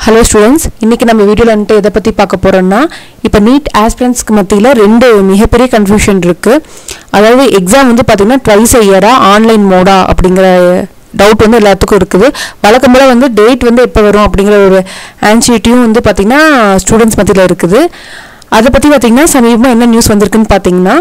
hello students இன்றைக்கி நம்ம வீடியோவில் வந்துட்டு எதை பற்றி பார்க்க போகிறோம்னா இப்போ நீட் ஆஸ்பிரன்ஸ்க்கு மத்தியில் ரெண்டு மிகப்பெரிய கன்ஃபியூஷன் இருக்குது அதாவது எக்ஸாம் வந்து பார்த்திங்கன்னா ட்வைஸ் இயரா ஆன்லைன் மோடா அப்படிங்கிற டவுட் வந்து எல்லாத்துக்கும் இருக்குது வழக்கம் போல் வந்து டேட் வந்து எப்போ வரும் அப்படிங்கிற ஒரு ஆன்சைட்டியும் வந்து பார்த்திங்கன்னா ஸ்டூடெண்ட்ஸ் மத்தியில் இருக்குது அதை பற்றி பார்த்திங்கன்னா சமீபமாக என்ன நியூஸ் வந்திருக்குன்னு பார்த்தீங்கன்னா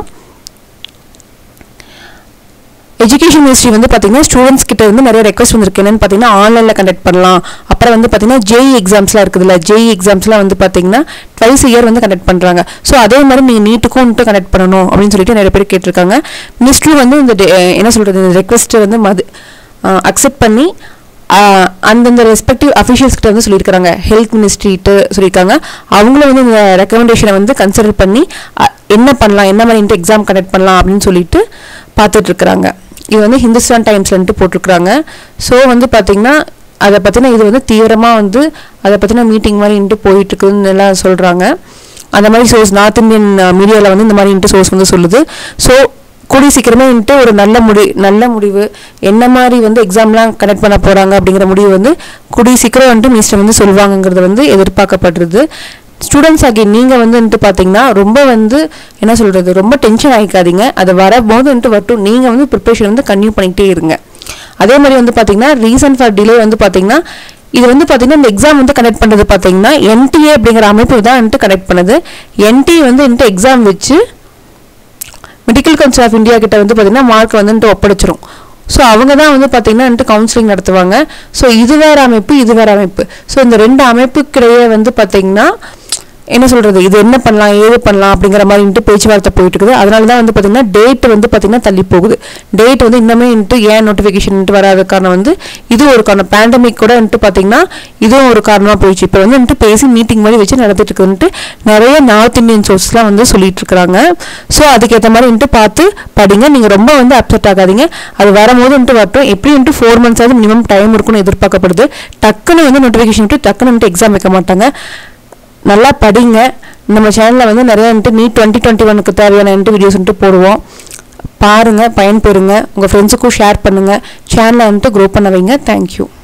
எஜுகேஷன் மினிஸ்ட்ரி வந்து பார்த்தீங்கன்னா ஸ்டூடெண்ட்ஸ் கிட்ட வந்து நிறைய ரெக்வஸ்ட் வந்திருக்கு என்னன்னு பார்த்தீங்கன்னா ஆன்லைனில் கண்டக்ட் பண்ணலாம் அப்புறம் வந்து பார்த்தீங்கன்னா ஜேஇ எக்ஸாம்ஸ்லாம் இருக்குதுல்ல ஜேஇ எக்ஸாம்ஸ்லாம் வந்து பார்த்தீங்கன்னா ட்வைஸ் இயர் வந்து கண்டக்ட் பண்ணுறாங்க ஸோ அதே மாதிரி நீங்கள் நீட்டுக்கும் வந்துட்டு கண்டக்ட் பண்ணணும் அப்படின்னு சொல்லிட்டு நிறைய பேர் கேட்டிருக்காங்க மினிஸ்ட்ரி வந்து இந்த de- என்ன சொல்கிறது இந்த ரெக்வஸ்ட்டை வந்து மது அக்செப்ட் பண்ணி ஆஹ், அந்தந்த ரெஸ்பெக்டிவ் அஃபிஷியல்ஸ் கிட்ட வந்து சொல்லியிருக்காங்க ஹெல்த் மினிஸ்ட்ரிட்டு சொல்லியிருக்காங்க அவங்களும் வந்து இந்த ரெக்கமெண்டேஷனை வந்து கன்சிடர் பண்ணி அஹ், என்ன பண்ணலாம் என்ன மாதிரி எக்ஸாம் கண்டக்ட் பண்ணலாம் அப்படின்னு சொல்லிட்டு பார்த்துட்டு இருக்கிறாங்க இது வந்து ஹிந்துஸ்தான் டைம்ஸ்லன்ட்டு போட்டிருக்கிறாங்க ஸோ வந்து பார்த்தீங்கன்னா அதை பற்றின இது வந்து தீவிரமாக வந்து அதை பற்றின மீட்டிங் மாதிரி போயிட்டு இருக்குதுன்னு எல்லாம் சொல்கிறாங்க அந்த மாதிரி சோர்ஸ் நார்த் இந்தியன் மீடியாவில் வந்து இந்த மாதிரி சோர்ஸ் வந்து சொல்லுது ஸோ கூடிய சீக்கிரமே வந்துட்டு ஒரு நல்ல முடி நல்ல முடிவு என்ன மாதிரி வந்து எக்ஸாம்லாம் கனெக்ட் பண்ண போகிறாங்க அப்படிங்கிற முடிவு வந்து கூடிய சீக்கிரம் வந்துட்டு மினிஸ்டர் வந்து சொல்லுவாங்கங்கிறது வந்து எதிர்பார்க்கப்படுறது ஸ்டூடெண்ட்ஸ் ஆகிய நீங்கள் வந்து வந்துட்டு பார்த்தீங்கன்னா ரொம்ப வந்து என்ன சொல்கிறது ரொம்ப டென்ஷன் ஆகிக்காதீங்க அது வரும்போது வந்துட்டு வரட்டும் நீங்கள் வந்து ப்ரிப்ரேஷன் வந்து கன்டினியூ பண்ணிக்கிட்டே இருங்க அதே மாதிரி வந்து பார்த்தீங்கன்னா ரீசன் ஃபார் டிலே வந்து பார்த்தீங்கன்னா இது வந்து பார்த்தீங்கன்னா இந்த எக்ஸாம் வந்து கனெக்ட் பண்ணுறது பார்த்தீங்கன்னா என்டிஏ அப்படிங்கிற அமைப்பு தான் வந்துட்டு கனெக்ட் பண்ணுது என்டிஏ வந்து வந்துட்டு எக்ஸாம் வச்சு மெடிக்கல் கவுன்சில் ஆஃப் இந்தியா கிட்ட வந்து பார்த்தீங்கன்னா மார்க் வந்துட்டு ஒப்படைச்சிரும் ஸோ அவங்க தான் வந்து பார்த்தீங்கன்னா வந்துட்டு கவுன்சிலிங் நடத்துவாங்க ஸோ இது வேற அமைப்பு இது வேற அமைப்பு ஸோ இந்த ரெண்டு அமைப்புக்கிடையே வந்து பார்த்தீங்கன்னா என்ன சொல்கிறது இது என்ன பண்ணலாம் ஏது பண்ணலாம் அப்படிங்கிற மாதிரி வந்துட்டு பேச்சுவார்த்தை போயிட்டு இருக்குது அதனால தான் வந்து பார்த்தீங்கன்னா டேட் வந்து பார்த்தீங்கன்னா தள்ளி போகுது டேட் வந்து இன்னுமே வந்துட்டு ஏன் நோட்டிஃபிகேஷன் வராத காரணம் வந்து இது ஒரு காரணம் பேண்டமிக் கூட வந்துட்டு பார்த்தீங்கன்னா இதுவும் ஒரு காரணமாக போயிடுச்சு இப்போ வந்து வந்துட்டு பேசி மீட்டிங் மாதிரி வச்சு நடந்துட்டு இருக்குன்ட்டு நிறைய நார்த் இந்தியன் சோர்ஸ்லாம் வந்து சொல்லிட்டு இருக்கிறாங்க ஸோ அதுக்கேற்ற மாதிரி வந்துட்டு பார்த்து படிங்க நீங்கள் ரொம்ப வந்து அப்செட் ஆகாதீங்க அது வரும்போது வந்துட்டு வரட்டும் எப்படி வந்துட்டு ஃபோர் மந்த்ஸ் ஆகுது மினிமம் டைம் இருக்குன்னு எதிர்பார்க்கப்படுது டக்குன்னு வந்து நோட்டிஃபிகேஷன் விட்டு டக்குன்னு வந்துட்டு எக்ஸாம் வைக்க மாட்டாங்க நல்லா படிங்க நம்ம சேனலில் வந்து நிறைய வந்துட்டு நீட் டுவெண்ட்டி டுவெண்ட்டி ஒனுக்கு தேவையான வந்துட்டு வீடியோஸ் வந்துட்டு போடுவோம் பாருங்கள் பயன்பெறுங்க உங்கள் ஃப்ரெண்ட்ஸுக்கும் ஷேர் பண்ணுங்கள் சேனலை வந்துட்டு க்ரோ பண்ண வைங்க தேங்க்யூ